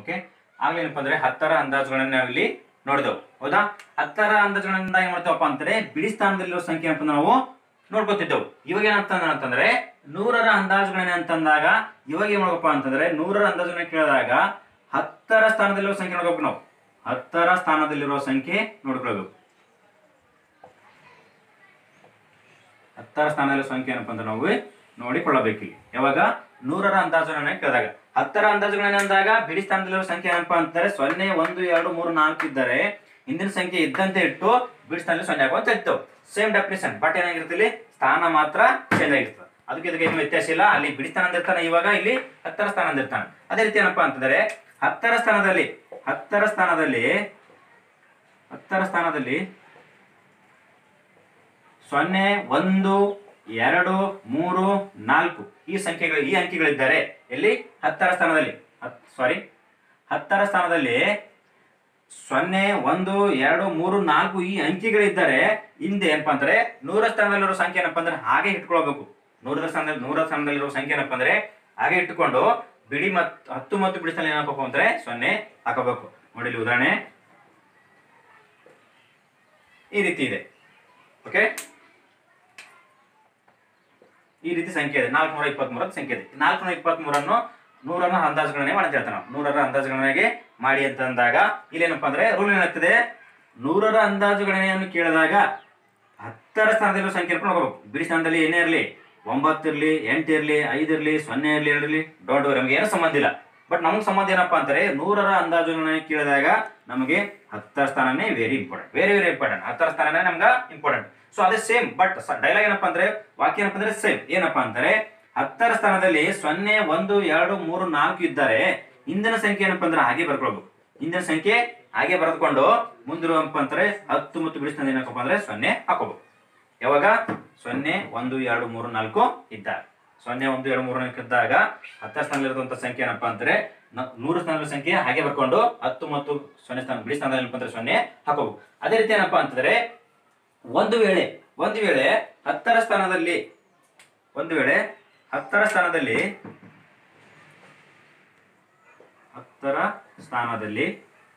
Okay ಆಗ್ಲೇ ಏನಪ್ಪ ಅಂದ್ರೆ ಹತ್ತರ ಅಂದಾಜುಗಳನ್ನ ನಾವಿಲ್ಲಿ ನೋಡಿದೆವು ಹೌದಾ ಹತ್ತರ ಅಂದಾಜುಗಳಿಂದ ಏನ್ ಮಾಡ್ತೇವಪ್ಪ ಅಂತಂದ್ರೆ ಬಿಡಿ ಸ್ಥಾನದಲ್ಲಿರೋ ಸಂಖ್ಯೆ ಏನಪ್ಪ ನಾವು ನೋಡ್ಕೊತಿದ್ದೆವು ಇವಾಗ ಏನಂತ ಅಂತಂದ್ರೆ ನೂರರ ಅಂದಾಜುಗಳನ್ನ ಅಂತಂದಾಗ ಇವಾಗ ಏನ್ ಮಾಡ್ಬೇಕಪ್ಪ ಅಂತಂದ್ರೆ ನೂರರ ಅಂದಾಜುಗಳನ್ನ ಕೇಳಿದಾಗ ಹತ್ತರ ಸ್ಥಾನದಲ್ಲಿರೋ ಸಂಖ್ಯೆ ನೋಡ್ಬೇಕು ನಾವು ಹತ್ತರ ಸ್ಥಾನದಲ್ಲಿರುವ ಸಂಖ್ಯೆ ನೋಡ್ಕೊಳ್ಬೇಕು ಹತ್ತರ ಸ್ಥಾನದಲ್ಲಿರೋ ಸಂಖ್ಯೆ ಏನಪ್ಪ ಅಂದ್ರೆ ನಾವು ನೋಡಿಕೊಳ್ಳಬೇಕು ಇಲ್ಲಿ ಯಾವಾಗ ನೂರರ ಅಂದಾಜುಗಳನ್ನ ಕೇಳಿದಾಗ ಹತ್ತರ ಅಂದಾಜುಗಳನ್ನ ಅಂದಾಗ ಬಿಡಿ ಸ್ಥಾನದಲ್ಲಿರೋ ಸಂಖ್ಯೆ ಏನಪ್ಪ ಅಂತಾರೆ ಸೊನ್ನೆ ಒಂದು ಎರಡು ಮೂರು ನಾಲ್ಕು ಇದ್ದರೆ ಹಿಂದಿನ ಸಂಖ್ಯೆ ಇದ್ದಂತೆ ಇಟ್ಟು ಬಿಡಿ ಸ್ಥಾನದಲ್ಲಿ ಸೊನ್ನೆ ಹಾಕುವಂತ ಇರ್ತವೆ ಸೇಮ್ ಡೆಫಿನೇಷನ್ ಬಟ್ ಏನಾಗಿರ್ತಿಲ್ಲಿ ಸ್ಥಾನ ಮಾತ್ರ ಚೇಂಜ್ ಆಗಿರ್ತದೆ ಅದಕ್ಕೆ ಇದಕ್ಕೆ ಏನು ವ್ಯತ್ಯಾಸ ಇಲ್ಲ ಅಲ್ಲಿ ಬಿಡಿ ಸ್ಥಾನ ಇರ್ತಾನೆ ಇವಾಗ ಇಲ್ಲಿ ಹತ್ತರ ಸ್ಥಾನ ಇರ್ತಾನೆ ಅದೇ ರೀತಿ ಏನಪ್ಪಾ ಅಂತಂದ್ರೆ ಹತ್ತರ ಸ್ಥಾನದಲ್ಲಿ ಹತ್ತರ ಸ್ಥಾನದಲ್ಲಿ ಹತ್ತರ ಸ್ಥಾನದಲ್ಲಿ ಸೊನ್ನೆ ಒಂದು ಎರಡು ಮೂರು ನಾಲ್ಕು ಈ ಸಂಖ್ಯೆಗಳು ಈ ಅಂಕಿಗಳಿದ್ದಾರೆ ಎಲ್ಲಿ ಹತ್ತರ ಸ್ಥಾನದಲ್ಲಿ ಸಾರಿ ಹತ್ತರ ಸ್ಥಾನದಲ್ಲಿ ಸೊನ್ನೆ ಒಂದು ಎರಡು ಮೂರು ನಾಲ್ಕು ಈ ಅಂಕಿಗಳಿದ್ದಾರೆ ಹಿಂದೆ ಏನಪ್ಪಾ ಅಂದ್ರೆ ನೂರ ಸ್ಥಾನದಲ್ಲಿರೋ ಸಂಖ್ಯೆ ಏನಪ್ಪಾ ಅಂದ್ರೆ ಹಾಗೆ ಇಟ್ಕೊಳ್ಬೇಕು ನೂರರ ಸ್ಥಾನದಲ್ಲಿ ನೂರ ಸ್ಥಾನದಲ್ಲಿರೋ ಸಂಖ್ಯೆ ಏನಪ್ಪಾ ಅಂದ್ರೆ ಹಾಗೆ ಇಟ್ಟುಕೊಂಡು ಬಿಡಿ ಮತ್ ಹತ್ತು ಮತ್ತು ಬಿಡಿ ಸ್ಥಾನ ಏನಪ್ಪ ಅಂದ್ರೆ ಸೊನ್ನೆ ಹಾಕಬೇಕು ನೋಡಿ ಇಲ್ಲಿ ಉದಾಹರಣೆ ಈ ರೀತಿ ಇದೆ ಓಕೆ ಈ ರೀತಿ ಸಂಖ್ಯೆ ಇದೆ ನಾಲ್ಕುನೂರ ಇಪ್ಪತ್ಮೂರದ ಸಂಖ್ಯೆ ಇದೆ ನಾಲ್ಕುನೂರ ಇಪ್ಪತ್ಮೂರನ್ನು ನೂರನ್ನ ಅಂದಾಜುಗಣನೆ ಮಾಡಿ ಅಂತ ಹೇಳ್ತಾನೆ ನಾವು. ನೂರರ ಅಂದಾಜುಗಣನೆಗೆ ಮಾಡಿ ಅಂತ ಅಂದಾಗ ಇಲ್ಲೇನಪ್ಪ ಅಂದ್ರೆ ರೂಲ್ ಏನಾಗ್ತದೆ ನೂರರ ಅಂದಾಜುಗಣನೆಯನ್ನು ಕೇಳಿದಾಗ ಹತ್ತರ ಸ್ಥಾನದಲ್ಲಿರೋ ಸಂಖ್ಯೆ ಇಟ್ಕೊಂಡು ಹೋಗ್ಬೇಕು ಬಿಡಿ ಸ್ಥಾನದಲ್ಲಿ ಏನೇ ಇರಲಿ ಒಂಬತ್ತು ಇರಲಿ ಎಂಟು ಇರಲಿ ಐದು ಇರಲಿ ಸೊನ್ನೆ ಇರಲಿ ಎರಡು ಇರಲಿ ದೊಡ್ಡ ನಮಗೆ ಏನು ಸಂಬಂಧ ಇಲ್ಲ ಬಟ್ ನಮಗೆ ಸಂಬಂಧ ಏನಪ್ಪಾ ಅಂತಾರೆ ನೂರರ ಅಂದಾಜುಗಣನೆ ಕೇಳಿದಾಗ ನಮಗೆ ಹತ್ತರ ಸ್ಥಾನನೇ very important very very important ಹತ್ತರ ಸ್ಥಾನನೇ ನಮ್ಗೆ ಇಂಪಾರ್ಟೆಂಟ್ ಸೊ ಅದೇ ಸೇಮ್ ಬಟ್ ಡೈಲಾಗ್ ಏನಪ್ಪಾ ಅಂದ್ರೆ ವಾಕ್ಯ ಏನಪ್ಪಾ ಅಂದ್ರೆ ಸೇಮ್ ಏನಪ್ಪಾ ಅಂತಾರೆ ಹತ್ತರ ಸ್ಥಾನದಲ್ಲಿ ಸೊನ್ನೆ ಒಂದು ಎರಡು ಮೂರು ನಾಲ್ಕು ಇದ್ದಾರೆ ಹಿಂದಿನ ಸಂಖ್ಯೆ ಏನಪ್ಪಾ ಅಂದ್ರೆ ಹಾಗೆ ಬರ್ಕೊಳ್ಬೇಕು ಹಿಂದಿನ ಸಂಖ್ಯೆ ಹಾಗೆ ಬರೆದುಕೊಂಡು ಮುಂದಿರುವಪ್ಪ ಅಂತಾರೆ ಹತ್ತು ಮತ್ತು ಬಿಡಿಸಿದ ಏನಪ್ಪಾ ಅಂದ್ರೆ ಸೊನ್ನೆ ಹಾಕೋಬೇಕು ಯಾವಾಗ ಸೊನ್ನೆ ಒಂದು ಎರಡು ಮೂರು ನಾಲ್ಕು ಇದ್ದಾಗ ಸೊನ್ನೆ ಒಂದು ಎರಡು ಮೂರು ನಾಲ್ಕು ಇದ್ದಾಗ ಹತ್ತರ ಸ್ಥಾನದಲ್ಲಿರುವಂತ ಸಂಖ್ಯೆ ಏನಪ್ಪಾ ಅಂದ್ರೆ ನ- ನೂರು ಸ್ಥಾನದ ಸಂಖ್ಯೆ ಹಾಗೆ ಬರ್ಕೊಂಡು ಹತ್ತು ಮತ್ತು ಸೊನ್ನೆ ಸ್ಥಾನ ಬಿಡಿ ಸ್ಥಾನದಲ್ಲಿ ಏನಪ್ಪಾ ಅಂದ್ರೆ ಸೊನ್ನೆ ಹಾಕೋಬೇಕು ಅದೇ ರೀತಿ ಏನಪ್ಪಾ ಅಂತಂದ್ರೆ ಒಂದು ವೇಳೆ ಒಂದು ವೇಳೆ ಹತ್ತರ ಸ್ಥಾನದಲ್ಲಿ ಒಂದು ವೇಳೆ ಹತ್ತರ ಸ್ಥಾನದಲ್ಲಿ ಹತ್ತರ ಸ್ಥಾನದಲ್ಲಿ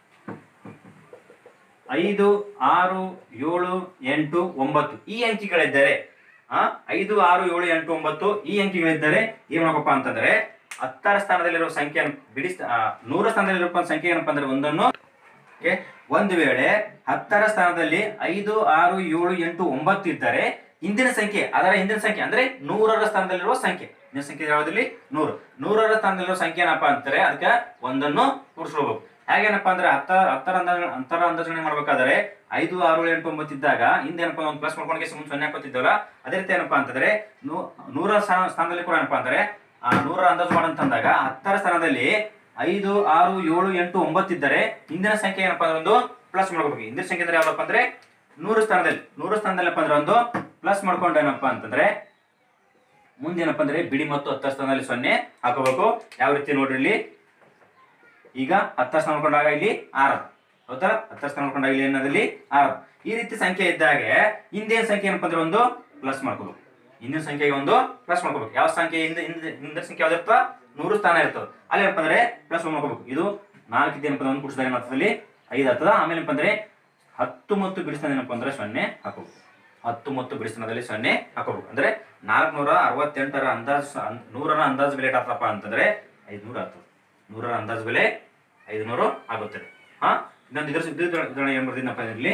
ಐದು ಆರು ಏಳು ಎಂಟು ಒಂಬತ್ತು ಈ ಅಂಕಿಗಳಿದ್ದರೆ ಆ ಐದು ಆರು ಏಳು ಎಂಟು ಒಂಬತ್ತು ಈ ಅಂಕಿಗಳಿದ್ದರೆ ಏನ್ ಮಾಡ್ಬೇಕಪ್ಪ ಅಂತಂದ್ರೆ ಹತ್ತರ ಸ್ಥಾನದಲ್ಲಿರೋ ಸಂಖ್ಯೆ ಬಿಡಿ ಸ್ಥ- ಆ, ನೂರ ಸ್ಥಾನದಲ್ಲಿರೋ ಸಂಖ್ಯೆ ಏನಪ್ಪಾ ಅಂದ್ರೆ ಒಂದನ್ನು ಓಕೆ ಒಂದು ವೇಳೆ ಹತ್ತರ ಸ್ಥಾನದಲ್ಲಿ ಐದು ಆರು ಏಳು ಎಂಟು ಒಂಬತ್ತು ಇದ್ದರೆ ಹಿಂದಿನ ಸಂಖ್ಯೆ ಅದರ ಹಿಂದಿನ ಸಂಖ್ಯೆ ಅಂದ್ರೆ ನೂರರ ಸ್ಥಾನದಲ್ಲಿರುವ ಸಂಖ್ಯೆ ಹಿಂದಿನ ಸಂಖ್ಯೆ ಯಾವುದಲ್ಲಿ ನೂರು ನೂರರ ಸ್ಥಾನದಲ್ಲಿರುವ ಸಂಖ್ಯೆ ಏನಪ್ಪಾ ಅಂತಾರೆ ಅದಕ್ಕೆ ಒಂದನ್ನು ಕೂಡಿಸ್ಕೋಬೇಕು ಹೇಗೇನಪ್ಪಾ ಅಂದ್ರೆ ಹತ್ತ ಹತ್ತರ ಅಂದಾಜ ಅಂತರ ಅಂದಾಜನೆ ಮಾಡ್ಬೇಕಾದ್ರೆ ಐದು ಆರು ಏಳು, ಎಂಟು ಒಂಬತ್ತು ಇದ್ದಾಗ ಹಿಂದೆ ಏನಪ್ಪಾ ಒಂದು ಪ್ಲಸ್ ಮಾಡ್ಕೊಂಡು ಮುಂದೆ ಸೊನ್ನೆ ಹಾಕೋತಿದ್ದವಲ್ಲ ಅದೇ ರೀತಿ ಏನಪ್ಪಾ ಅಂತಂದ್ರೆ ನೂ- ನೂರ ಸ್ಥಾನ ಸ್ಥಾನದಲ್ಲಿ ಕೂಡ ಏನಪ್ಪಾ ಅಂದ್ರೆ ಆ ನೂರರ ಅಂದಾಜು ಮಾಡಂತಂದಾಗ ಹತ್ತರ ಸ್ಥಾನದಲ್ಲಿ ಐದು ಆರು ಏಳು ಎಂಟು ಒಂಬತ್ತು ಇದ್ದರೆ ಹಿಂದಿನ ಸಂಖ್ಯೆ ಏನಪ್ಪಾ ಅಂದ್ರೆ ಒಂದು ಪ್ಲಸ್ ಮಾಡ್ಕೋಬೇಕು ಹಿಂದಿನ ಸಂಖ್ಯೆ ಅಂದ್ರೆ ಯಾವ್ದಪ್ಪ ಅಂದ್ರೆ ನೂರು ಸ್ಥಾನದಲ್ಲಿ ನೂರು ಸ್ಥಾನದಲ್ಲಪ್ಪ ಅಂದ್ರೆ ಒಂದು ಪ್ಲಸ್ ಮಾಡ್ಕೊಂಡು ಏನಪ್ಪಾ ಅಂತಂದ್ರೆ ಮುಂದೇನಪ್ಪ ಅಂದ್ರೆ ಬಿಡಿ ಮತ್ತು ಹತ್ತರ ಸ್ಥಾನದಲ್ಲಿ ಸೊನ್ನೆ ಹಾಕೋಬೇಕು ಯಾವ ರೀತಿ ನೋಡ್ರಿ ಇಲ್ಲಿ ಈಗ ಹತ್ತರ ಸ್ಥಾನ ಮಾಡ್ಕೊಂಡಾಗ ಇಲ್ಲಿ ಆರು ಹೌದಾ ಹತ್ತರ ಸ್ಥಾನ ಮಾಡ್ಕೊಂಡಾಗ ಇಲ್ಲಿ ಏನದಲ್ಲಿ ಆರು ಈ ರೀತಿ ಸಂಖ್ಯೆ ಇದ್ದಾಗ ಹಿಂದಿನ ಸಂಖ್ಯೆ ಏನಪ್ಪ ಅಂದ್ರೆ ಒಂದು ಪ್ಲಸ್ ಮಾಡ್ಕೋಬೇಕು ಹಿಂದಿನ ಸಂಖ್ಯೆಗೆ ಒಂದು ಪ್ಲಸ್ ಮಾಡ್ಕೋಬೇಕು ಯಾವ ಸಂಖ್ಯೆ ಹಿಂದೆ ಹಿಂದೆ ಹಿಂದಿನ ಸಂಖ್ಯೆ ಯಾವ್ದು ಇರ್ತದ ನೂರು ಸ್ಥಾನ ಇರ್ತದೆ ಅಲ್ಲಿ ಏನಪ್ಪ ಅಂದ್ರೆ ಪ್ಲಸ್ ಮಾಡ್ಕೋಬೇಕು ಇದು ನಾಲ್ಕು ಇದೆ ಏನಪ್ಪ ಅಂದ್ರೆ ಒಂದು ಕುಡಿಸಿದಾಗ ಏನಾಗ್ತದೆ ಅಲ್ಲಿ ಐದು ಆಗ್ತದ ಆಮೇಲೆ ಏನಪ್ಪ ಅಂದ್ರೆ ಹತ್ತು ಮತ್ತು ಬಿಡಿಸಿದ ಏನಪ್ಪ ಅಂದ್ರೆ ಸೊನ್ನೆ ಹಾಕೋಬೇಕು ಹತ್ತು ಮತ್ತು ಬಿಡಿಸಿನದಲ್ಲಿ ಸೊನ್ನೆ ಹಾಕೋಬೇಕು ಅಂದ್ರೆ ನಾಲ್ಕುನೂರ ಅರವತ್ತೆಂಟರ ಅಂದಾಜು ಅನ್- ನೂರರ ಅಂದಾಜು ಬೆಲೆ ಎಷ್ಟಾಗ್ತದಪ್ಪ ಅಂತಂದ್ರೆ ಐದುನೂರು ಆಗ್ತದೆ ನೂರರ ಅಂದಾಜು ಬೆಲೆ ಐದುನೂರು ಆಗುತ್ತದೆ ಹಾ ಇನ್ನೊಂದು ಇದ್ರ ಇದ್ರ ಇದ್ರ ಏನ್ ಬರ್ದಿದ್ದಪ್ಪ ಇಲ್ಲಿ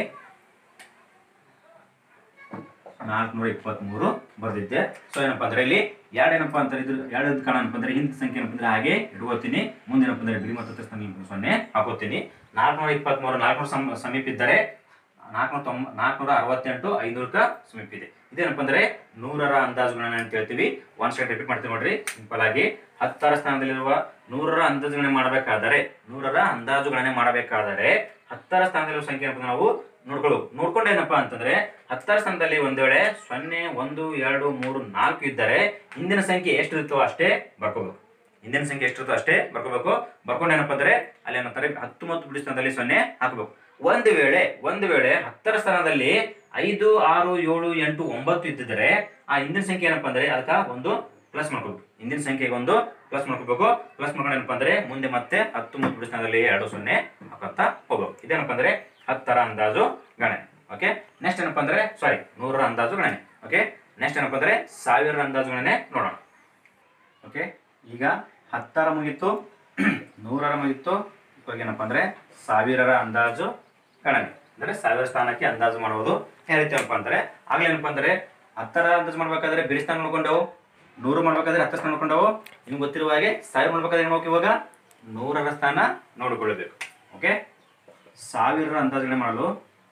ನಾಲ್ಕುನೂರ ಇಪ್ಪತ್ಮೂರು ಬರ್ದಿದ್ದೆ ಸೊ ಏನಪ್ಪಾ ಅಂದ್ರೆ ಇಲ್ಲಿ ಎರಡು ಏನಪ್ಪಾ ಅಂತ ಇದ್ರ ಎರಡು ಕಾರಣ ಏನಪ್ಪ ಅಂದ್ರೆ ಹಿಂದಿನ ಸಂಖ್ಯೆ ಏನಪ್ಪ ಅಂದ್ರೆ ಹಾಗೆ ಇಟ್ಕೋತೀನಿ ಮುಂದೆ ಏನಪ್ಪ ಅಂದ್ರೆ ಬಿಡಿ ಮತ್ತು ಹತ್ತರ ಸ್ಥಾನ ಸೊನ್ನೆ ಹಾಕೋತೀನಿ ನಾಲ್ಕುನೂರ ಇಪ್ಪತ್ಮೂರು ನಾಲ್ಕುನೂರ ಸಮ ಸಮೀಪ ಇದ್ದರೆ ನಾಲ್ಕುನೂರ ತೊಂಬ ನಾಲ್ಕುನೂರ ಅರವತ್ತೆಂಟು ಐನೂರಕ್ಕ ಸಮೀಪ ಇದೆ ಇದೇನಪ್ಪ ಅಂದ್ರೆ ನೂರರ ಅಂದಾಜುಗಳನ್ನ ಅಂತ ಹೇಳ್ತೀವಿ ಒನ್ ಸೈಡ್ ರಿಪೀಟ್ ಮಾಡ್ತೀವಿ ನೋಡ್ರಿ ಸಿಂಪಲ್ ಆಗಿ ಹತ್ತರ ಸ್ಥಾನದಲ್ಲಿರುವ ನೂರರ ಅಂದಾಜುಗಣನೆ ಮಾಡಬೇಕಾದರೆ ನೂರರ ಅಂದಾಜುಗಣನೆ ಮಾಡಬೇಕಾದರೆ ಹತ್ತರ ಸ್ಥಾನದಲ್ಲಿರುವ ಸಂಖ್ಯೆ ಏನಪ್ಪ ನಾವು ನೋಡ್ಕೊಳ್ಳು ನೋಡ್ಕೊಂಡು ಏನಪ್ಪಾ ಅಂತಂದ್ರೆ ಹತ್ತರ ಸ್ಥಾನದಲ್ಲಿ ಒಂದ್ ವೇಳೆ ಸೊನ್ನೆ ಒಂದು ಎರಡು ಮೂರು ನಾಲ್ಕು ಇದ್ದರೆ ಹಿಂದಿನ ಸಂಖ್ಯೆ ಎಷ್ಟು ಇರುತ್ತೋ ಅಷ್ಟೇ ಬರ್ಕೋಬೇಕು ಹಿಂದಿನ ಸಂಖ್ಯೆ ಎಷ್ಟಿರುತ್ತೋ ಅಷ್ಟೇ ಬರ್ಕೋಬೇಕು ಬರ್ಕೊಂಡು ಏನಪ್ಪ ಅಂದ್ರೆ ಅಲ್ಲಿ ಏನಂತಾರೆ ಹತ್ತು ಮತ್ತು ಬಿಡಿ ಸ್ಥಾನದಲ್ಲಿ ಸೊನ್ನೆ ಹಾಕಬೇಕು ಒಂದು ವೇಳೆ ಒಂದು ವೇಳೆ ಹತ್ತರ ಸ್ಥಾನದಲ್ಲಿ ಐದು ಆರು ಏಳು ಎಂಟು ಒಂಬತ್ತು ಇದ್ದಿದ್ರೆ ಆ ಹಿಂದಿನ ಸಂಖ್ಯೆ ಏನಪ್ಪಾ ಅಂದ್ರೆ ಅದಕ್ಕ ಒಂದು ಪ್ಲಸ್ ಮಾಡ್ಕೋಬೇಕು ಹಿಂದಿನ ಸಂಖ್ಯೆಗೆ ಒಂದು ಪ್ಲಸ್ ಮಾಡ್ಕೋಬೇಕು ಪ್ಲಸ್ ಮಾಡ್ಕೊಂಡು ಏನಪ್ಪ ಅಂದ್ರೆ ಮುಂದೆ ಮತ್ತೆ ಹತ್ತು ಮತ್ತು ಬಿಡಿ ಸ್ಥಾನದಲ್ಲಿ ಎರಡು ಸೊನ್ನೆ ಹಾಕಂತ ಹೋಗ್ಬೇಕು ಇದೇನಪ್ಪ ಅಂದ್ರೆ ಹತ್ತರ ಅಂದಾಜು ಗಣನೆ ಓಕೆ ನೆಕ್ಸ್ಟ್ ಏನಪ್ಪ ಅಂದ್ರೆ ಸಾರಿ ನೂರರ ಅಂದಾಜು ಗಣನೆ ಓಕೆ ನೆಕ್ಸ್ಟ್ ಏನಪ್ಪ ಅಂದ್ರೆ ಸಾವಿರ ಅಂದಾಜು ಗಣನೆ ನೋಡೋಣ ಓಕೆ ಈಗ ಹತ್ತರ ಮುಗೀತು ನೂರರ ಮುಗೀತು ಇವಾಗ ಏನಪ್ಪ ಅಂದ್ರೆ ಸಾವಿರರ ಅಂದಾಜು ಗಣನೆ ಅಂದ್ರೆ ಸಾವಿರ ಸ್ಥಾನಕ್ಕೆ ಅಂದಾಜು ಮಾಡುವುದು ಯಾವ ರೀತಿ ಏನಪ್ಪ ಅಂದ್ರೆ ಆಗ್ಲೇನಪ್ಪ ಅಂದ್ರೆ ಹತ್ತರ ಅಂದಾಜು ಮಾಡ್ಬೇಕಾದ್ರೆ ಬಿಡಿ ಸ್ಥಾನ ನೋಡ್ಕೊಂಡವು ನೂರು ಮಾಡ್ಬೇಕಾದ್ರೆ ಹತ್ತರ ಸ್ಥಾನ ನೋಡ್ಕೊಂಡವು ನಿಮ್ಗೆ ಗೊತ್ತಿರುವ ಹಾಗೆ ಸಾವಿರ ಮಾಡ್ಬೇಕಾದ್ರೆ ಏನು ಮಾಡ್ಬೇಕು ಇವಾಗ ನೂರರ ಸ್ಥಾನ ನೋಡಿಕೊಳ್ಳಬೇಕು ಓಕೆ ಸಾವಿರರ ಅಂದಾಜುಗಣನೆ ಮಾಡಲು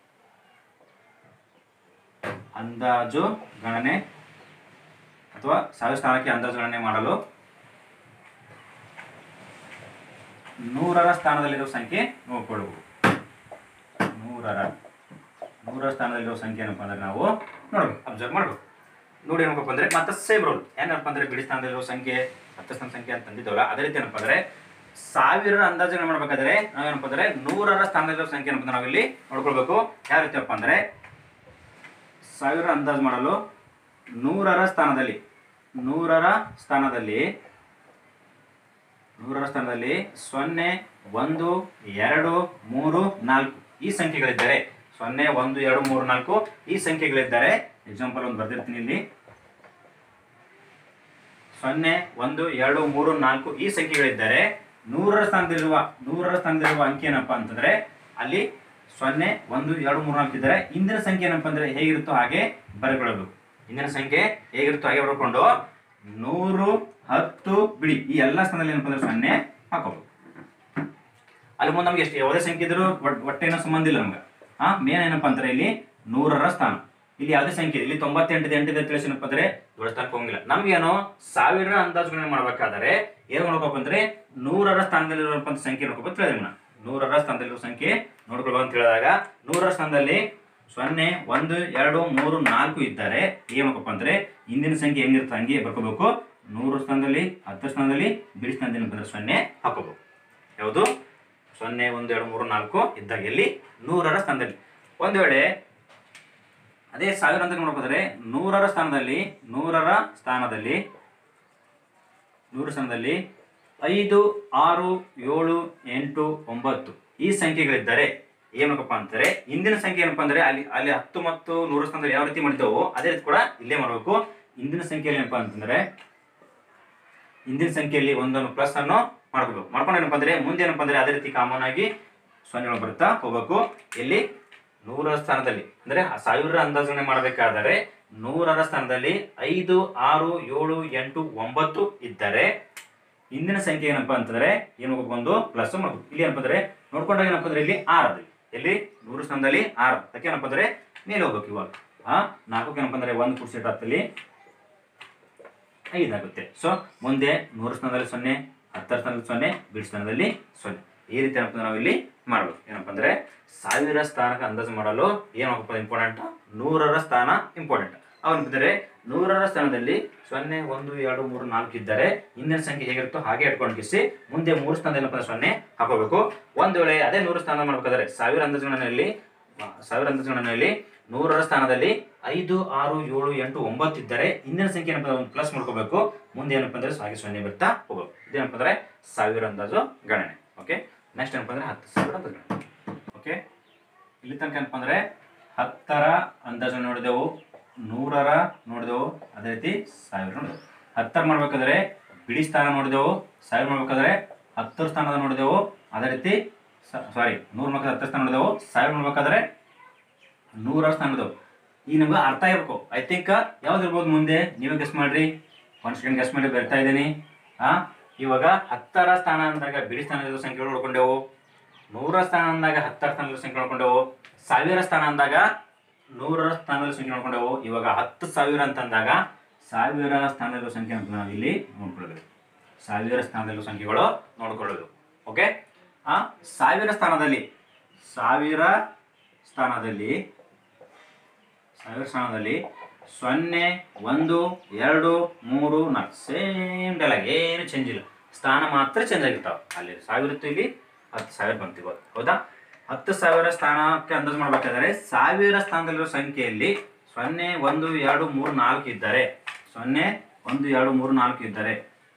ಅಂದಾಜು ಗಣನೆ ಅಥವಾ ಸಾವಿರ ಸ್ಥಾನಕ್ಕೆ ಅಂದಾಜು ಗಣನೆ ಮಾಡಲು ನೂರರ ಸ್ಥಾನದಲ್ಲಿರುವ ಸಂಖ್ಯೆ ನೋಡ್ಕೊಳ್ಬಹುದು ನೂರರ ನೂರರ ಸ್ಥಾನದಲ್ಲಿರುವ ಸಂಖ್ಯೆ ಏನಪ್ಪ ಅಂದ್ರೆ ನಾವು ನೋಡ್ಬೇಕು ಅಬ್ಸರ್ವ್ ಮಾಡ್ಬೇಕು ನೋಡಿ ಏನಪ್ಪ ಅಂದ್ರೆ ಮತ್ತೆ ಸೇಮ್ ರೋಲ್ ಏನಪ್ಪ ಅಂದ್ರೆ ಬಿಡಿ ಸ್ಥಾನದಲ್ಲಿರುವ ಸಂಖ್ಯೆ ಹತ್ತು ಸ್ಥಾನ ಸಂಖ್ಯೆ ಅಂತ ತಂದಿದ್ದವಲ್ಲ ಅದೇ ರೀತಿ ಏನಪ್ಪ ಅಂದ್ರೆ ಸಾವಿರ ಅಂದಾಜು ಮಾಡ್ಬೇಕಾದ್ರೆ ನಾವೇನಪ್ಪ ಅಂದ್ರೆ ನೂರರ ಸ್ಥಾನದಲ್ಲಿರುವ ಸಂಖ್ಯೆ ಏನಪ್ಪ ಅಂದ್ರೆ ನಾವಿಲ್ಲಿ ನೋಡ್ಕೊಳ್ಬೇಕು ಯಾವ ರೀತಿಯಪ್ಪ ಅಂದ್ರೆ ಸಾವಿರ ಅಂದಾಜು ಮಾಡಲು ನೂರರ ಸ್ಥಾನದಲ್ಲಿ ನೂರರ ಸ್ಥಾನದಲ್ಲಿ ನೂರರ ಸ್ಥಾನದಲ್ಲಿ ಸೊನ್ನೆ ಒಂದು ಎರಡು ಮೂರು ನಾಲ್ಕು ಈ ಸಂಖ್ಯೆಗಳಿದ್ದಾರೆ ಸೊನ್ನೆ ಒಂದು ಎರಡು ಮೂರು ನಾಲ್ಕು ಈ ಸಂಖ್ಯೆಗಳಿದ್ದಾರೆ ಎಕ್ಸಾಂಪಲ್ ಒಂದು ಬರ್ದಿರ್ತೀನಿ ಇಲ್ಲಿ ಸೊನ್ನೆ ಒಂದು ಎರಡು ಮೂರು ನಾಲ್ಕು ಈ ಸಂಖ್ಯೆಗಳಿದ್ದಾರೆ ನೂರರ ಸ್ಥಾನದಲ್ಲಿರುವ ನೂರರ ಸ್ಥಾನದಲ್ಲಿರುವ ಅಂಕಿ ಏನಪ್ಪ ಅಂತಂದ್ರೆ ಅಲ್ಲಿ ಸೊನ್ನೆ ಒಂದು ಎರಡು ಮೂರು ನಾಲ್ಕು ಇದ್ದಾರೆ ಇಂದಿನ ಸಂಖ್ಯೆ ಏನಪ್ಪ ಅಂದ್ರೆ ಹೇಗಿರುತ್ತೋ ಹಾಗೆ ಬರೆಕೊಳ್ಳಬೇಕು ಇಂದಿನ ಸಂಖ್ಯೆ ಹೇಗಿರುತ್ತೋ ಹಾಗೆ ಬರ್ಕೊಂಡು ನೂರು ಹತ್ತು ಬಿಡಿ ಈ ಎಲ್ಲ ಸ್ಥಾನದಲ್ಲಿ ಏನಪ್ಪ ಅಂದ್ರೆ ಸೊನ್ನೆ ಹಾಕೋಬೇಕು ಅಲ್ಲಿ ಮುಂದೆ ನಮ್ಗೆ ಎಷ್ಟು ಯಾವುದೇ ಸಂಖ್ಯೆ ಇದ್ರೂ ಒಟ್- ಒಟ್ಟೇನೋ ಸಂಬಂಧ ಇಲ್ಲ ನಮ್ಗೆ ಹಾ ಮೇನ್ ಏನಪ್ಪ ಅಂದ್ರೆ ಇಲ್ಲಿ ನೂರರ ಸ್ಥಾನ ಇಲ್ಲಿ ಯಾವುದೇ ಸಂಖ್ಯೆ ಇದೆ. ಇಲ್ಲಿ ತೊಂಬತ್ತೆಂಟು ಎಂಟಿದೆ ತಿಳಿಸಿ ಏನಪ್ಪ ಅಂದ್ರೆ ದೊಡ್ಡ ಸ್ಥಾನಕ್ಕೆ ಹೋಗಿಲ್ಲ ನಮ್ಗೇನು ಸಾವಿರ ಅಂದಾಜುಗಳನ್ನ ಮಾಡ್ಬೇಕಾದ್ರೆ ಏನ್ ಮಾಡ್ಬೇಕು ಅಂದ್ರೆ ನೂರರ ಸ್ಥಾನದಲ್ಲಿರುವಂತ ಸಂಖ್ಯೆ ನೋಡ್ಕೋಬೇಕು ತಿಳಿದ್ರೆ ನಾವು ನೂರರ ಸ್ಥಾನದಲ್ಲಿರುವ ಸಂಖ್ಯೆ ನೋಡ್ಕೊಳ್ಬೇಕು ಅಂತ ಹೇಳಿದಾಗ ನೂರರ ಸ್ಥಾನದಲ್ಲಿ ಸೊನ್ನೆ ಒಂದು ಎರಡು ಮೂರು ನಾಲ್ಕು ಇದ್ದಾರೆ ಏನ್ ಮಾಡ್ಬೇಕಪ್ಪ ಅಂದ್ರೆ ಇಂದಿನ ಸಂಖ್ಯೆ ಹೆಂಗಿರುತ್ತೆ ಹಂಗೆ ಬರ್ಕೋಬೇಕು ನೂರು ಸ್ಥಾನದಲ್ಲಿ ಹತ್ತು ಸ್ಥಾನದಲ್ಲಿ ಬಿಡಿ ಸ್ಥಾನದಲ್ಲಿ ಏನಪ್ಪ ಅಂದ್ರೆ ಸೊನ್ನೆ ಹಾಕೋಬೇಕು ಯಾವುದು ಸೊನ್ನೆ ಒಂದು ಎರಡು ಮೂರು ನಾಲ್ಕು ಇದ್ದಾಗ ಎಲ್ಲಿ ನೂರರ ಸ್ಥಾನದಲ್ಲಿ ಒಂದು ವೇಳೆ ಅದೇ ಸಾವಿರ ಅಂತ ನೋಡ್ಬೋದ್ರೆ ನೂರರ ಸ್ಥಾನದಲ್ಲಿ ನೂರರ ಸ್ಥಾನದಲ್ಲಿ ನೂರ ಸ್ಥಾನದಲ್ಲಿ ಐದು ಆರು ಏಳು ಎಂಟು ಒಂಬತ್ತು ಈ ಸಂಖ್ಯೆಗಳಿದ್ದರೆ ಏನಪ್ಪ ಅಂತಾರೆ ಇಂದಿನ ಸಂಖ್ಯೆ ಏನಪ್ಪ ಅಂದ್ರೆ ಅಲ್ಲಿ ಅಲ್ಲಿ ಹತ್ತು ಮತ್ತು ನೂರ ಸ್ಥಾನದಲ್ಲಿ ಯಾವ ರೀತಿ ಮಾಡಿದ್ದೆವೋ ಅದೇ ರೀತಿ ಕೂಡ ಇಲ್ಲೇ ಮಾಡಬೇಕು ಇಂದಿನ ಸಂಖ್ಯೆಯಲ್ಲಿ ಏನಪ್ಪ ಅಂತಂದ್ರೆ ಇಂದಿನ ಸಂಖ್ಯೆಯಲ್ಲಿ ಒಂದನ್ನು ಪ್ಲಸ್ ಅನ್ನು ಮಾಡ್ಕೋಬೇಕು ಮಾಡ್ಕೊಂಡು ಏನಪ್ಪ ಅಂದ್ರೆ ಮುಂದೆ ಏನಪ್ಪ ಅಂದ್ರೆ ಅದೇ ರೀತಿ ಕಾಮನ್ ಆಗಿ ಸೊನ್ನೆಗಳು ಬರ್ತಾ ಹೋಗ್ಬೇಕು ಇಲ್ಲಿ ನೂರರ ಸ್ಥಾನದಲ್ಲಿ ಅಂದ್ರೆ ಸಾವಿರ ಅಂದಾಜನೆ ಮಾಡಬೇಕಾದರೆ ನೂರರ ಸ್ಥಾನದಲ್ಲಿ ಐದು ಆರು ಏಳು ಎಂಟು ಒಂಬತ್ತು ಇದ್ದರೆ ಇಂದಿನ ಸಂಖ್ಯೆ ಏನಪ್ಪ ಅಂತಂದ್ರೆ ಏನು ಹೋಗ್ಬೇಕು ಒಂದು ಪ್ಲಸ್ ಮಾಡ್ಬೇಕು ಇಲ್ಲಿ ಏನಪ್ಪ ಅಂದ್ರೆ ನೋಡ್ಕೊಂಡಾಗ ಏನಪ್ಪ ಅಂದ್ರೆ ಇಲ್ಲಿ ಆರ್ ಅದು ಎಲ್ಲಿ ನೂರು ಸ್ಥಾನದಲ್ಲಿ ಆರ್ ಅದಕ್ಕೆ ಏನಪ್ಪ ಅಂದ್ರೆ ಮೇಲೆ ಹೋಗ್ಬೇಕು ಇವಾಗ ಆ ನಾಲ್ಕು ಏನಪ್ಪ ಅಂದ್ರೆ ಒಂದು ಕುರ್ಸಿ ಹತ್ತಲ್ಲಿ ಐದಾಗುತ್ತೆ ಸೊ ಮುಂದೆ ನೂರು ಸ್ಥಾನದಲ್ಲಿ ಸೊನ್ನೆ ಹತ್ತರ ಸ್ಥಾನದಲ್ಲಿ ಸೊನ್ನೆ ಬಿಡಿ ಸ್ಥಾನದಲ್ಲಿ ಸೊನ್ನೆ ಈ ರೀತಿ ಏನಪ್ಪ ಅಂದ್ರೆ ನಾವು ಇಲ್ಲಿ ಮಾಡ್ಬೇಕು ಏನಪ್ಪ ಅಂದ್ರೆ ಸಾವಿರ ಸ್ಥಾನಕ್ಕೆ ಅಂದಾಜು ಮಾಡಲು ಏನಪ್ಪ ಇಂಪಾರ್ಟೆಂಟ್ ನೂರರ ಸ್ಥಾನ ಇಂಪಾರ್ಟೆಂಟ್ ಅವನಿದ್ರೆ ನೂರರ ಸ್ಥಾನದಲ್ಲಿ ಸೊನ್ನೆ ಒಂದು ಎರಡು ಮೂರು ನಾಲ್ಕು ಇದ್ದರೆ ಹಿಂದಿನ ಸಂಖ್ಯೆ ಹೇಗಿರುತ್ತೋ ಹಾಗೆ ಇಟ್ಕೊಂಡು ಕಿಸಿ ಮುಂದೆ ಮೂರು ಸ್ಥಾನದಲ್ಲಿ ಏನಪ್ಪ ಅಂದ್ರೆ ಸೊನ್ನೆ ಹಾಕೋಬೇಕು ಒಂದು ವೇಳೆ ಅದೇ ನೂರು ಸ್ಥಾನ ಮಾಡ್ಬೇಕಾದ್ರೆ ಸಾವಿರ ಅಂದಾಜುಗಳಲ್ಲಿ ಸಾವಿರ ಅಂದಾಜುಗಳಲ್ಲಿ ನೂರರ ಸ್ಥಾನದಲ್ಲಿ ಐದು ಆರು ಏಳು ಎಂಟು ಒಂಬತ್ತು ಇದ್ದರೆ ಹಿಂದಿನ ಸಂಖ್ಯೆ ಏನಪ್ಪ ಅಂದ್ರೆ ಒಂದು ಪ್ಲಸ್ ಮಾಡ್ಕೋಬೇಕು ಮುಂದೆ ಏನಪ್ಪ ಅಂದ್ರೆ ಹಾಗೆ ಸೊನ್ನೆ ಬರ್ತಾ ಹೋಗ್ಬೇಕು ಇದೇನಪ್ಪ ಅಂದ್ರೆ ಸಾವಿರ ಅಂದಾಜು ಗಣನೆ ಓಕೆ ನೆಕ್ಸ್ಟ್ ಏನಪ್ಪ ಅಂದ್ರೆ ಹತ್ತು ಸಾವಿರ ಅಂದಾಜು ಗಣನೆ ಓಕೆ ಇಲ್ಲಿ ತನಕ ಏನಪ್ಪ ಅಂದ್ರೆ ಹತ್ತರ ಅಂದಾಜು ನೋಡಿದೆವು ನೂರರ ನೋಡಿದೆವು ಅದೇ ರೀತಿ ಸಾವಿರ ನೋಡಿದೆವು ಹತ್ತರ ಮಾಡ್ಬೇಕಾದ್ರೆ ಬಿಡಿ ಸ್ಥಾನ ನೋಡಿದೆವು ಸಾವಿರ ಮಾಡ್ಬೇಕಾದ್ರೆ ಹತ್ತರ ಸ್ಥಾನದ ನೋಡಿದೆವು ಅದೇ ರೀತಿ ಸಾರಿ ನೂರು ಮಾಡ್ಬೇಕಾದ್ರೆ ಹತ್ತರ ಸ್ಥಾನ ನೋಡಿದೆವು ಸಾವಿರ ಮಾಡ್ಬೇಕಾದ್ರೆ ನೂರ ಸ್ಥಾನದವು ಈಗ ನಮ್ಗೆ ಅರ್ಥ ಇರಬೇಕು ಐ ಥಿಂಕ್ ಯಾವ್ದು ಇರ್ಬೋದು ಮುಂದೆ ನೀವೇ ಗೆಸ್ ಮಾಡ್ರಿ ಒಂದು ಸೆಕೆಂಡ್ ಗೆಸ್ ಮಾಡಿ ಬರ್ತಾ ಇದ್ದೀನಿ ಆ ಇವಾಗ ಹತ್ತರ ಸ್ಥಾನ ಅಂದಾಗ ಬಿಡಿ ಸ್ಥಾನದ ಸಂಖ್ಯೆ ನೋಡ್ಕೊಂಡೆವು ನೂರ ಸ್ಥಾನ ಅಂದಾಗ ಹತ್ತರ ಸ್ಥಾನದ ಸಂಖ್ಯೆ ನೋಡ್ಕೊಂಡೆವು ಸಾವಿರ ಸ್ಥಾನ ಅಂದಾಗ ನೂರರ ಸ್ಥಾನದ ಸಂಖ್ಯೆ ನೋಡ್ಕೊಂಡೆವು ಇವಾಗ ಹತ್ತು ಸಾವಿರ ಅಂತ ಅಂದಾಗ ಸಾವಿರ ಸ್ಥಾನದಲ್ಲಿರುವ ಸಂಖ್ಯೆ ಅಂತ ನಾವು ಇಲ್ಲಿ ನೋಡ್ಕೊಳ್ಬೇಕು ಸಾವಿರ ಸ್ಥಾನದಲ್ಲಿರುವ ಸಂಖ್ಯೆಗಳು ನೋಡ್ಕೊಳ್ಳೋದು ಓಕೆ ಆ ಸಾವಿರ ಸ್ಥಾನದಲ್ಲಿ ಸಾವಿರ ಸ್ಥಾನದಲ್ಲಿ ಸಾವಿರ ಸ್ಥಾನದಲ್ಲಿ ಸೊನ್ನೆ ಒಂದು ಎರಡು ಮೂರು ನಾಲ್ಕು ಸೇಮ್ ಡೈಲಾಗ್ ಏನು ಚೇಂಜ್ ಇಲ್ಲ ಸ್ಥಾನ ಮಾತ್ರ ಚೇಂಜ್ ಆಗಿರ್ತಾವೆ ಅಲ್ಲಿ ಸಾವಿರ ಇತ್ತು ಇಲ್ಲಿ ಹತ್ತು ಸಾವಿರ ಬಂತು ಇವತ್ತು ಹೌದಾ ಹತ್ತು ಸಾವಿರ ಸ್ಥಾನಕ್ಕೆ ಅಂದಾಜು ಮಾಡ್ಬೇಕಾದ್ರೆ ಸಾವಿರ ಸ್ಥಾನದಲ್ಲಿರೋ ಸಂಖ್ಯೆಯಲ್ಲಿ ಸೊನ್ನೆ ಒಂದು ಎರಡು ಮೂರು ನಾಲ್ಕು ಇದ್ದಾರೆ ಸೊನ್ನೆ ಒಂದು ಎರಡು ಮೂರು ನಾಲ್ಕು ಇದ್ದರೆ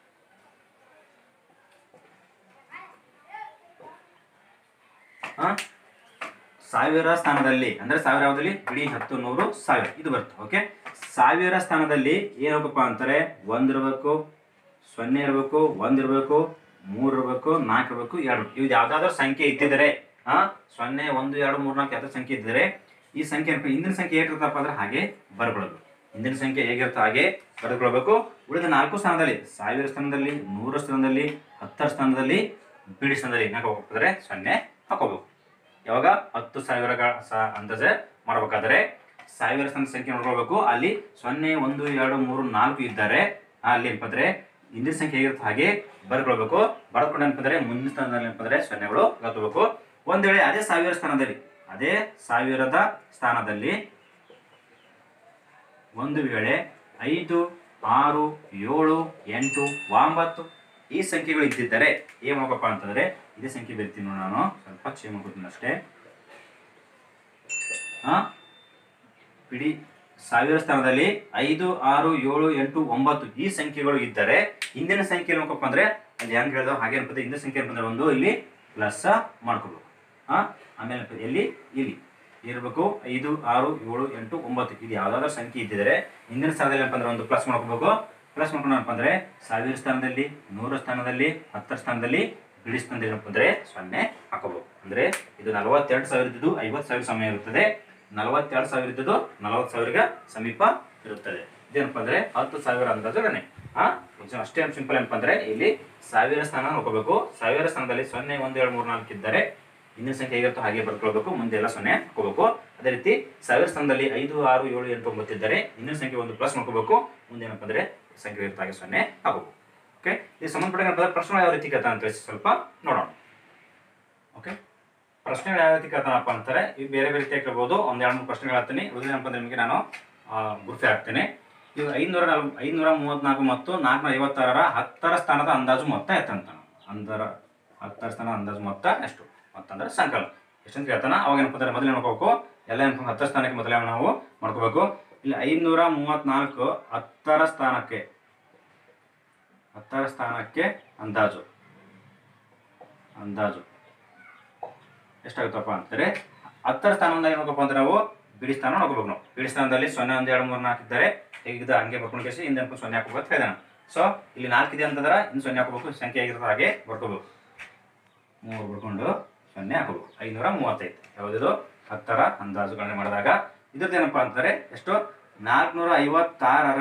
ಆ, ಸಾವಿರ ಸ್ಥಾನದಲ್ಲಿ ಅಂದ್ರೆ ಸಾವಿರ ಯಾವ್ದಲ್ಲಿ ಬಿಡಿ ಹತ್ತು ನೂರು ಸಾವಿರ ಇದು ಬರುತ್ತೆ ಓಕೆ ಸಾವಿರ ಸ್ಥಾನದಲ್ಲಿ ಏನಾಗಪ್ಪ ಅಂತಾರೆ ಒಂದ್ ಇರಬೇಕು ಸೊನ್ನೆ ಇರಬೇಕು ಒಂದ್ ಇರಬೇಕು ಮೂರ್ ಇರಬೇಕು ನಾಲ್ಕು ಇರಬೇಕು ಎರಡು ಇವು ಯಾವ್ದಾದ್ರು ಸಂಖ್ಯೆ ಇದ್ದಿದ್ರೆ ಆ ಸೊನ್ನೆ ಒಂದು ಎರಡು ಮೂರು ನಾಲ್ಕು ಯಾವ್ದಾದ್ರು ಸಂಖ್ಯೆ ಇದ್ದರೆ ಈ ಸಂಖ್ಯೆ ಏನಪ್ಪ ಹಿಂದಿನ ಸಂಖ್ಯೆ ಏಟಿರ್ತಪ್ಪ ಅಂದ್ರೆ ಹಾಗೆ ಬರ್ಕೊಳ್ಳೋದು ಹಿಂದಿನ ಸಂಖ್ಯೆ ಹೇಗಿರುತ್ತೋ ಹಾಗೆ ಬರೆದುಕೊಳ್ಬೇಕು ಉಳಿದ ನಾಲ್ಕು ಸ್ಥಾನದಲ್ಲಿ ಸಾವಿರ ಸ್ಥಾನದಲ್ಲಿ ನೂರು ಸ್ಥಾನದಲ್ಲಿ ಹತ್ತರ ಸ್ಥಾನದಲ್ಲಿ ಬಿಡಿ ಸ್ಥಾನದಲ್ಲಿ ಹಾಕೋಬೇಕಾದ್ರೆ ಸೊನ್ನೆ ಹಾಕೋಬೇಕು ಯಾವಾಗ ಹತ್ತು ಸಾವಿರಗಳ ಸ ಅಂದಾಜು ಮಾಡಬೇಕಾದ್ರೆ ಸಾವಿರ ಸ್ಥಾನದ ಸಂಖ್ಯೆ ನೋಡ್ಕೊಳ್ಬೇಕು ಅಲ್ಲಿ ಸೊನ್ನೆ ಒಂದು ಎರಡು ಮೂರು ನಾಲ್ಕು ಇದ್ದಾರೆ ಅಲ್ಲಿ ಏನಪ್ಪಂದ್ರೆ ಹಿಂದಿನ ಸಂಖ್ಯೆ ಹೇಗಿರುತ್ತೆ ಹಾಗೆ ಬರ್ಕೊಳ್ಬೇಕು ಬರ್ಕೊಂಡು ಏನಪ್ಪಂದ್ರೆ ಮುಂದಿನ ಸ್ಥಾನದಲ್ಲಿ ಏನಪ್ಪಂದ್ರೆ ಸೊನ್ನೆಗಳು ಹಾಕೋಬೇಕು ಒಂದ್ ವೇಳೆ ಅದೇ ಸಾವಿರ ಸ್ಥಾನದಲ್ಲಿ ಅದೇ ಸಾವಿರದ ಸ್ಥಾನದಲ್ಲಿ ಒಂದು ವೇಳೆ ಐದು ಆರು ಏಳು ಎಂಟು ಒಂಬತ್ತು ಈ ಸಂಖ್ಯೆಗಳು ಇದ್ದಿದ್ದರೆ ಏನ್ ಮಾಡ್ಬೇಕಪ್ಪ ಅಂತಂದ್ರೆ ಇದೇ ಸಂಖ್ಯೆ ಬರ್ತೀನಿ ನೋಡಿ ನಾನು ಸ್ವಲ್ಪ ಚೇಂಜ್ ಮಾಡ್ಕೊತೀನಿ ಅಷ್ಟೇ ಆ ಬಿಡಿ ಸಾವಿರ ಸ್ಥಾನದಲ್ಲಿ ಐದು ಆರು ಏಳು ಎಂಟು ಒಂಬತ್ತು ಈ ಸಂಖ್ಯೆಗಳು ಇದ್ದರೆ ಹಿಂದಿನ ಸಂಖ್ಯೆ ಏನಪ್ಪ ಅಂದ್ರೆ ಅಲ್ಲಿ ಹೆಂಗ್ ಹೇಳ್ದೋ ಹಾಗೆ ಅನ್ಪತ್ತೆ ಹಿಂದಿನ ಸಂಖ್ಯೆ ಏನಪ್ಪ ಅಂದ್ರೆ ಒಂದು ಇಲ್ಲಿ ಪ್ಲಸ್ ಮಾಡ್ಕೋಬೇಕು ಆ ಆಮೇಲೆ ಏನಪ್ಪ ಎಲ್ಲಿ ಇಲ್ಲಿ ಇರಬೇಕು ಐದು ಆರು ಏಳು ಎಂಟು ಒಂಬತ್ತು ಇದು ಯಾವ್ದಾದ್ರು ಸಂಖ್ಯೆ ಇದ್ದಿದ್ರೆ ಹಿಂದಿನ ಸ್ಥಾನದಲ್ಲಿ ಏನಪ್ಪ ಅಂದ್ರೆ ಒಂದು ಪ್ಲಸ್ ಮಾಡ್ಕೋಬೇಕು ಪ್ಲಸ್ ಮಾಡ್ಕೊಂಡು ಏನಪ್ಪ ಅಂದ್ರೆ ಸಾವಿರ ಸ್ಥಾನದಲ್ಲಿ ನೂರ ಸ್ಥಾನದಲ್ಲಿ ಹತ್ತರ ಸ್ಥಾನದಲ್ಲಿ ಬಿಡಿ ಸ್ಥಾನದಲ್ಲಿ ಏನಪ್ಪ ಅಂದ್ರೆ ಸೊನ್ನೆ ಹಾಕೋಬೇಕು ಅಂದ್ರೆ ಇದು ನಲವತ್ತೆರಡು ಸಾವಿರ ಇದ್ದು ಐವತ್ತು ಸಾವಿರ ಸಮಯ ಇರುತ್ತದೆ ನಲವತ್ತೆರಡು ಸಾವಿರ ಇದ್ದದ್ದು ನಲವತ್ತು ಸಾವಿರಗೆ ಸಮೀಪ ಇರುತ್ತದೆ ಇದೇನಪ್ಪ ಅಂದ್ರೆ ಹತ್ತು ಸಾವಿರ ಅಂದಾಜು ಗಣನೆ ಆ ಇದು ಅಷ್ಟೇ ಸಿಂಪಲ್ ಏನಪ್ಪ ಅಂದ್ರೆ ಇಲ್ಲಿ ಸಾವಿರ ಸ್ಥಾನ ನೋಡ್ಕೋಬೇಕು ಸಾವಿರ ಸ್ಥಾನದಲ್ಲಿ ಸೊನ್ನೆ ಒಂದು ಎರಡು ಮೂರು ನಾಲ್ಕು ಇದ್ದರೆ ಹಿಂದಿನ ಸಂಖ್ಯೆ ಹೇಗಿರುತ್ತೋ ಹಾಗೆ ಬರ್ಕೊಳ್ಬೇಕು ಮುಂದೆ ಎಲ್ಲ ಸೊನ್ನೆ ಹಾಕೋಬೇಕು ಅದೇ ರೀತಿ ಸಾವಿರ ಸ್ಥಾನದಲ್ಲಿ ಐದು ಆರು ಏಳು ಎಂಟು ಒಂಬತ್ತು ಇದ್ದರೆ ಹಿಂದಿನ ಸಂಖ್ಯೆ ಒಂದು ಪ್ಲಸ್ ಮಾಡ್ಕೋಬೇಕು ಮುಂದೆ ಏನಪ್ಪ ಅಂದ್ರೆ ಸಂಖ್ಯೆ ಇರುತ್ತೆ ಹಾಗೆ ಸೊನ್ನೆ ಹಾಕೋಬೇಕು ಓಕೆ ಇದು ಸಂಬಂಧಪಟ್ಟ ಪ್ರಶ್ನೆ ಯಾವ ರೀತಿ ಕೇಳ್ತಾನೆ ಅಂತ ಹೇಳಿ ಸ್ವಲ್ಪ ನೋಡೋಣ ಓಕೆ ಪ್ರಶ್ನೆಗಳು ಯಾವ ರೀತಿ ಕೇಳ್ತಾನಪ್ಪ ಅಂತಾರೆ ಇವು ಬೇರೆ ಬೇರೆ ರೀತಿಯಾಗಿ ಕೇಳ್ಬೋದು ಒಂದ್ ಎರಡು ಮೂರು ಪ್ರಶ್ನೆಗಳು ಹಾಕ್ತೀನಿ ಉಳಿದೇನಪ್ಪ ಅಂದ್ರೆ ನಿಮಗೆ ನಾನು ಗುರುಫೆ ಹಾಕ್ತೇನೆ ಇವು ಐನೂರ ನಲ್ ಐನೂರ ಮೂವತ್ನಾಲ್ಕು ಮತ್ತು ನಾಲ್ಕುನೂರ ಐವತ್ತಾರರ ಹತ್ತರ ಸ್ಥಾನದ ಅಂದಾಜು ಮೊತ್ತ ಎತ್ತಂತ ಅಂದರ ಹತ್ತರ ಸ್ಥಾನ ಅಂದಾಜು ಮೊತ್ತ ಎಷ್ಟು ಮೊತ್ತ ಅಂದ್ರೆ ಸಂಕಲನ ಎಷ್ಟಂತ ಕೇಳ್ತಾನ ಅವಾಗ ಏನಪ್ಪ ಅಂದ್ರೆ ಮೊದಲೇ ನೋಡ್ಕೋಬೇಕು ಎಲ್ಲ ಏನಪ್ಪ ಹತ್ತರ ಸ್ಥಾನಕ್ಕೆ ಮೊದಲೇ ನಾವು ಮಾಡ್ಕೋಬೇಕು ಇಲ್ಲಿ ಐನೂರ ಮೂವತ್ನಾಲ್ಕು ಹತ್ತರ ಸ್ಥಾನಕ್ಕೆ ಹತ್ತರ ಸ್ಥಾನಕ್ಕೆ ಅಂದಾಜು ಅಂದಾಜು ಎಷ್ಟಾಗುತ್ತಪ್ಪ ಅಂತಾರೆ ಹತ್ತರ ಸ್ಥಾನದಿಂದ ಏನು ನೋಡ್ಕಪ್ಪ ಅಂದ್ರೆ ನಾವು ಬಿಡಿ ಸ್ಥಾನ ನೋಡ್ಕೋಬೇಕು ನಾವು ಬಿಡಿ ಸ್ಥಾನದಲ್ಲಿ ಸೊನ್ನೆ ಒಂದು ಎರಡು ಮೂರು ನಾಲ್ಕು ಇದ್ದಾರೆ ಹೇಗಿದ್ದ ಹಂಗೆ ಬರ್ಕೊಂಡು ಕೇಸಿ ಹಿಂದೆ ಅನ್ಕೊಂಡು ಸೊನ್ನೆ ಹಾಕೋಬೇಕು ಅಂತ ಹೇಳಿದಾನೆ ಸೊ ಇಲ್ಲಿ ನಾಲ್ಕು ಇದೆ ಅಂತಂದ್ರೆ ಇನ್ನು ಸೊನ್ನೆ ಹಾಕೋಬೇಕು ಸಂಖ್ಯೆ ಆಗಿರ್ತದೆ ಹಾಗೆ ಬರ್ಕೋಬೇಕು ಮೂರು ಬರ್ಕೊಂಡು ಸೊನ್ನೆ ಹಾಕೋಬೇಕು ಐನೂರ ಮೂವತ್ತೈದು ಯಾವುದಿದು ಹತ್ತರ ಅಂದಾಜು ಗಣನೆ ಮಾಡಿದಾಗ ಇದ್ರದ್ದು ಏನಪ್ಪ ಅಂತಾರೆ ಎಷ್ಟು ನಾಲ್ಕುನೂರ ಐವತ್ತಾರರ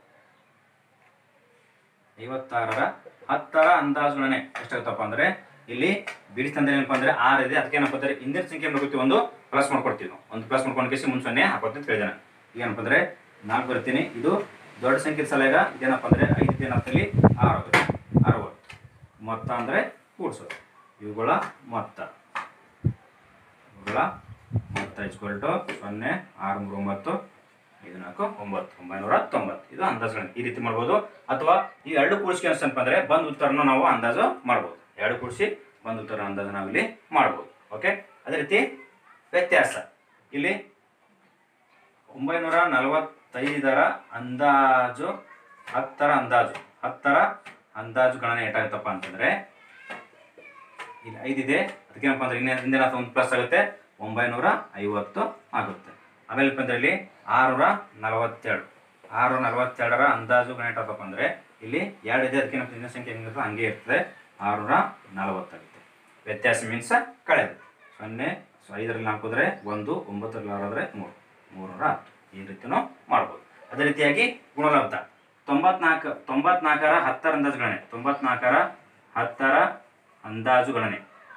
ಐವತ್ತಾರರ ಹತ್ತರ ಅಂದಾಜು ಗಣನೆ ಎಷ್ಟಾಗುತ್ತಪ್ಪ ಅಂದ್ರೆ ಇಲ್ಲಿ ಬಿಡಿ ತಂದ್ರೆ ಏನಪ್ಪ ಅಂದ್ರೆ ಆರ್ ಇದೆ ಅದಕ್ಕೆ ಏನಪ್ಪ ಅಂದ್ರೆ ಹಿಂದಿನ ಸಂಖ್ಯೆ ಮಾಡ್ಕೊತೀವಿ ಒಂದು ಪ್ಲಸ್ ಮಾಡ್ಕೊಡ್ತೀವಿ ನಾವು ಒಂದು ಪ್ಲಸ್ ಮಾಡ್ಕೊಂಡು ಕೇಸಿ ಮುಂದೆ ಸೊನ್ನೆ ಹಾಕೋತೀವಿ ಅಂತ ಹೇಳಿದಾನೆ ಏನಪ್ಪ ಅಂದ್ರೆ ನಾಲ್ಕು ಬರ್ತೀನಿ ಇದು ದೊಡ್ಡ ಸಂಖ್ಯೆ ಸಲಗ ಇದೇನಪ್ಪ ಅಂದ್ರೆ ಐದು ಏನಪ್ಪ ಇಲ್ಲಿ ಆರು ಆಗುತ್ತೆ ಅರವತ್ತು ಮೊತ್ತ ಅಂದ್ರೆ ಕೂಡ್ಸೋದು ಇವುಗಳ ಮೊತ್ತ ಇವುಗಳ ಮೊತ್ತ ಇಸ್ಕೊಲ್ ಟು ಸೊನ್ನೆ ಆರು ಮೂರು ಒಂಬತ್ತು ಐದು ನಾಲ್ಕು ಒಂಬತ್ತು ಒಂಬೈನೂರ ತೊಂಬತ್ತು ಇದು ಅಂದಾಜುಗಳು ಈ ರೀತಿ ಮಾಡ್ಬೋದು ಅಥವಾ ಈ ಎರಡು ಕೂಡಿಸಿ ಅನ್ಸಪ್ಪ ಅಂದ್ರೆ ಬಂದ್ ಉತ್ತರನ ನಾವು ಅಂದಾಜು ಮಾಡ್ಬೋದು ಎರಡು ಕೂಡಿಸಿ ಬಂದ್ ಉತ್ತರ ಅಂದಾಜು ನಾವು ಇಲ್ಲಿ ಮಾಡ್ಬೋದು ಓಕೆ ಅದೇ ರೀತಿ ವ್ಯತ್ಯಾಸ ಇಲ್ಲಿ ಒಂಬೈನೂರ ನಲವತ್ತೈದರ ಅಂದಾಜು ಹತ್ತರ ಅಂದಾಜು ಹತ್ತರ ಅಂದಾಜು ಗಣನೆ ಏಟಾಗುತ್ತಪ್ಪ ಅಂತಂದ್ರೆ ಇಲ್ಲಿ ಐದಿದೆ ಅದಕ್ಕೇನಪ್ಪ ಅಂದ್ರೆ ಇನ್ನೇ ಹಿಂದಿನ ಒಂದು ಪ್ಲಸ್ ಆಗುತ್ತೆ ಒಂಬೈನೂರ ಐವತ್ತು ಆಗುತ್ತೆ ಆಮೇಲೆ ಏನಪ್ಪ ಅಂದ್ರೆ ಇಲ್ಲಿ ಆರುನೂರ ನಲವತ್ತೆರಡು ಆರು ನಲವತ್ತೆರಡರ ಅಂದಾಜು ಗಣನೆ ಎಷ್ಟಾಗತ್ತಪ್ಪ ಅಂದ್ರೆ ಇಲ್ಲಿ ಎರಡು ಇದೆ ಅದಕ್ಕೆ ನಮ್ಮ ಸಂಖ್ಯೆ ಹೆಂಗಿರುತ್ತೆ ಹಂಗೆ ಇರ್ತದೆ ಆರುನೂರ ನಲವತ್ತಾಗುತ್ತೆ ವ್ಯತ್ಯಾಸ ಮೀನ್ಸ್ ಕಳೆದು ಸೊನ್ನೆ ಸೊ ಐದರಲ್ಲಿ ನಾಲ್ಕು ಹೋದ್ರೆ ಒಂದು ಒಂಬತ್ತರಲ್ಲಿ ಆರು ಹೋದ್ರೆ ಮೂರು ಮೂರರ ಹತ್ತು ಈ ರೀತಿನೂ ಮಾಡ್ಬೋದು ಅದೇ ರೀತಿಯಾಗಿ ಗುಣಲಬ್ಧ ತೊಂಬತ್ನಾಲ್ಕು ತೊಂಬತ್ನಾಲ್ಕರ ಹತ್ತರ ಅಂದಾಜು ಗಣನೆ ತೊಂಬತ್ನಾಲ್ಕರ ಹತ್ತರ ಅಂದಾಜು ಗಣನೆ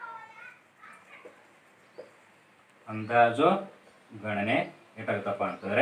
ಅಂದಾಜು ಗಣನೆ ಎಷ್ಟಾಗುತ್ತಪ್ಪ ಅಂತಂದ್ರೆ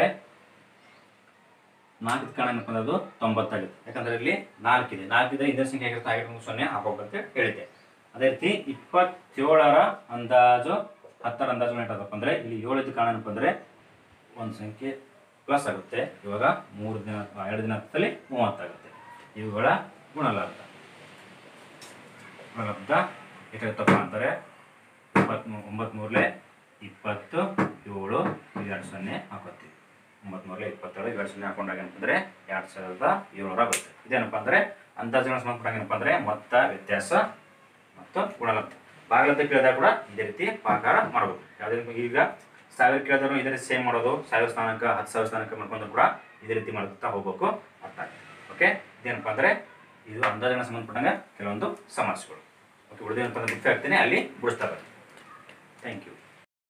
ನಾಲ್ಕು ಕಾರಣ ಏನಪ್ಪ ಅಂದ್ರೆ ಅದು ತೊಂಬತ್ತಾಗುತ್ತೆ ಯಾಕಂದ್ರೆ ಇಲ್ಲಿ ನಾಲ್ಕಿದೆ ನಾಲ್ಕಿದೆ ಇದೇ ಸಂಖ್ಯೆ ಆಗಿರುತ್ತೆ ಹಾಗೆ ಸೊನ್ನೆ ಹಾಕೋಬೇಕಂತ ಹೇಳಿದ್ದೆ ಅದೇ ರೀತಿ ಇಪ್ಪತ್ತೇಳರ ಅಂದಾಜು ಹತ್ತರ ಅಂದಾಜು ಏಟಾಗತ್ತಪ್ಪ ಅಂದ್ರೆ ಇಲ್ಲಿ ಏಳದ್ದು ಕಾರಣ ಏನಪ್ಪ ಅಂದ್ರೆ ಒಂದು ಸಂಖ್ಯೆ ಪ್ಲಸ್ ಆಗುತ್ತೆ ಇವಾಗ ಮೂರು ದಿನ ಎರಡು ದಿನ ಹತ್ತಲ್ಲಿ ಮೂವತ್ತಾಗುತ್ತೆ ಇವುಗಳ ಗುಣಲಬ್ಧ ಗುಣಲಬ್ಧ ಎಷ್ಟಾಗುತ್ತಪ್ಪ ಅಂತಾರೆ ಇಪ್ಪತ್ಮೂ ಒಂಬತ್ಮೂರಲೆ ಇಪ್ಪತ್ತು ಏಳು ಎರಡು ಸೊನ್ನೆ ಹಾಕೋತೀವಿ ಒಂಬತ್ನೂರ ಇಪ್ಪತ್ತೇಳು ಎರಡು ಸೊನ್ನೆ ಹಾಕೊಂಡಾಗ ಏನಪ್ಪಂದ್ರೆ ಎರಡು ಸಾವಿರದ ಏಳ್ನೂರ ಬರುತ್ತೆ ಇದೇನಪ್ಪ ಅಂದರೆ ಅಂದಾಜುಗಳ ಸಂಬಂಧಪಟ್ಟಾಗ ಏನಪ್ಪ ಅಂದರೆ ಮೊತ್ತ ವ್ಯತ್ಯಾಸ ಮತ್ತು ಗುಣಲಬ್ಧ ಭಾಗಲಬ್ಧ ಕೇಳಿದಾಗ ಕೂಡ ಇದೇ ರೀತಿ ಭಾಗಾಕಾರ ಮಾಡಬಹುದು ಯಾವುದೇ ಈಗ ಸಾವಿರ ಕೇಳಿದ್ರು ಇದೇ ರೀತಿ ಸೇಮ್ ಮಾಡೋದು ಸಾವಿರ ಸ್ಥಾನಕ್ಕೆ ಹತ್ತು ಸಾವಿರ ಸ್ಥಾನಕ್ಕೆ ಮಾಡ್ಕೊಂಡ್ರು ಕೂಡ ಇದೇ ರೀತಿ ಮಾಡ್ತಾ ಹೋಗ್ಬೇಕು ಅರ್ಥ ಆಗುತ್ತೆ ಓಕೆ ಇದೇನಪ್ಪ ಅಂದರೆ ಇದು ಅಂದಾಜಿನ ಸಂಬಂಧಪಟ್ಟಂಗೆ ಕೆಲವೊಂದು ಸಮಸ್ಯೆಗಳು ಓಕೆ ಉಳಿದೇನಪ್ಪ ಅಂದ್ರೆ ಬಿಟ್ಟು ಹಾಕ್ತೀನಿ ಅಲ್ಲಿ ಬಿಡಿಸ್ತಾ ಬನ್ನಿ ಥ್ಯಾಂಕ್ ಯು